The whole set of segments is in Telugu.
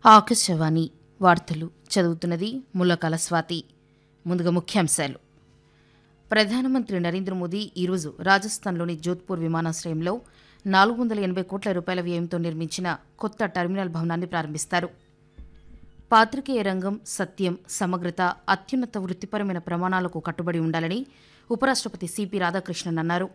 ఆకాశవాణి వార్తలు చదువుతున్నది ముల్లకాల స్వాతి ముందుగా ముఖ్యాంశాలు ప్రధానమంత్రి నరేంద్ర మోదీ ఈరోజు రాజస్థాన్లోని జోధ్పూర్ విమానాశ్రయంలో నాలుగు వందల ఎనభై కోట్ల రూపాయల వ్యయంతో నిర్మించిన కొత్త టెర్మినల్ భవనాన్ని ప్రారంభిస్తారు పాత్రికేయ రంగం సత్యం సమగ్రత అత్యున్నత వృత్తిపరమైన ప్రమాణాలకు కట్టుబడి ఉండాలని ఉపరాష్ట్రపతి సిపి రాధాకృష్ణన్ అన్నారు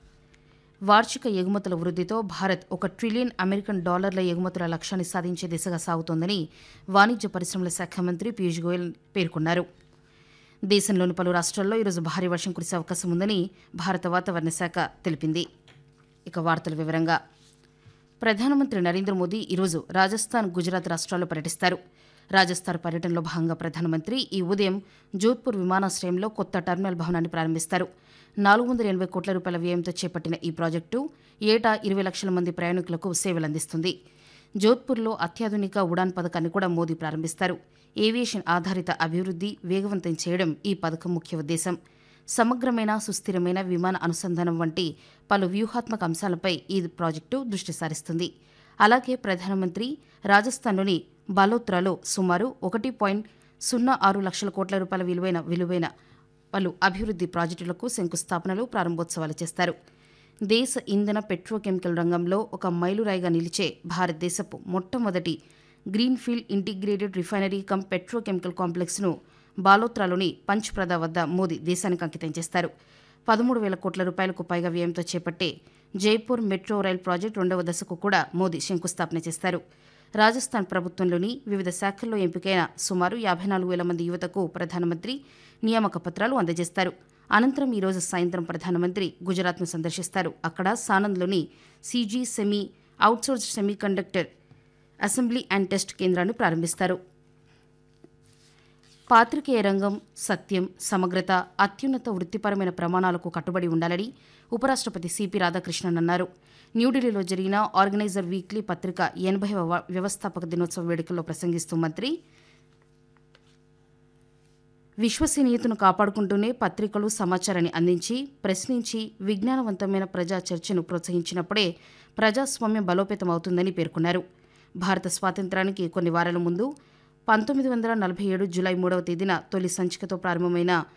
వార్షిక ఎగుమతుల వృద్ధితో భారత్ ఒక ట్రిలియన్ అమెరికన్ డాలర్ల ఎగుమతుల లక్ష్యాన్ని సాధించే దిశగా సాగుతోందని వాణిజ్య పరిశ్రమల శాఖ మంత్రి పీయూష్ గోయల్ పేర్కొన్నారు దేశంలోని పలు రాష్ట్రాల్లో ఈరోజు భారీ వర్షం కురిసే అవకాశం ఉందని భారత వాతావరణ శాఖ తెలిపింది ఇక వార్తల వివరంగా ప్రధానమంత్రి నరేంద్ర మోదీ ఈరోజు రాజస్థాన్ గుజరాత్ రాష్ట్రాల్లో పర్యటిస్తారు రాజస్థాన్ పర్యటనలో భాగంగా ప్రధానమంత్రి ఈ ఉదయం జోధ్పూర్ విమానాశ్రయంలో కొత్త టెర్మినల్ భవనాన్ని ప్రారంభిస్తారు నాలుగు వందల ఎనభై కోట్ల రూపాయల వ్యయంతో చేపట్టిన ఈ ప్రాజెక్టు ఏటా ఇరవై లక్షల మంది ప్రయాణికులకు సేవలందిస్తుంది జోధ్పూర్లో అత్యాధునిక ఉడాన్ పథకాన్ని కూడా మోదీ ప్రారంభిస్తారు ఏవియేషన్ ఆధారిత అభివృద్ధి వేగవంతం చేయడం ఈ పథకం ముఖ్య ఉద్దేశం సమగ్రమైన సుస్థిరమైన విమాన అనుసంధానం వంటి పలు వ్యూహాత్మక అంశాలపై ఈ ప్రాజెక్టు దృష్టి సారిస్తుంది అలాగే ప్రధానమంత్రి రాజస్థాన్లోని బాలోత్రాలో సుమారు ఒకటి పాయింట్ సున్నా ఆరు లక్షల కోట్ల రూపాయల విలువైన విలువైన పలు అభివృద్ధి ప్రాజెక్టులకు శంకుస్థాపనలు ప్రారంభోత్సవాలు చేస్తారు దేశ ఇంధన పెట్రోకెమికల్ రంగంలో ఒక మైలురాయిగా నిలిచే భారతదేశపు మొట్టమొదటి greenfield integrated refinery cum petrochemical కాంప్లెక్స్ను బాలోత్రాలోని పంచ్ప్రద వద్ద మోదీ దేశానికి అంకితం చేస్తారు పదమూడు వేల కోట్ల రూపాయలకు పైగా వ్యయంతో చేపట్టే జైపూర్ మెట్రో రైల్ ప్రాజెక్టు రెండవ దశకు కూడా మోదీ శంకుస్థాపన చేస్తారు రాజస్థాన్ ప్రభుత్వంలోని వివిధ శాఖల్లో ఎంపికైన సుమారు యాభై నాలుగు వేల మంది యువతకు ప్రధానమంత్రి నియామక పత్రాలు అందజేస్తారు అనంతరం ఈరోజు సాయంత్రం ప్రధానమంత్రి గుజరాత్ను సందర్శిస్తారు అక్కడ సానంద్లోని CG semi outsource semiconductor assembly and test కేంద్రాన్ని ప్రారంభిస్తారు పాత్రికేయ రంగం సత్యం సమగ్రత అత్యున్నత వృత్తిపరమైన ప్రమాణాలకు కట్టుబడి ఉండాలని ఉపరాష్ట్రపతి సిపి రాధాకృష్ణన్ అన్నారు న్యూఢిల్లీలో జరిగిన ఆర్గనైజర్ వీక్లీ పత్రిక ఎనభై వ్యవస్థాపక దినోత్సవ వేడుకల్లో ప్రసంగిస్తూ మంత్రి విశ్వసనీయతను కాపాడుకుంటూనే పత్రికలు సమాచారాన్ని అందించి ప్రశ్నించి విజ్ఞానవంతమైన ప్రజా చర్చను ప్రోత్సహించినప్పుడే ప్రజాస్వామ్యం బలోపేతం అవుతుందని పేర్కొన్నారు భారత స్వాతంత్రానికి కొన్ని వారాల ముందు పంతొమ్మిది వందల నలభై ఏడు జులై మూడవ తేదీన తొలి సంచికతో ప్రారంభమైన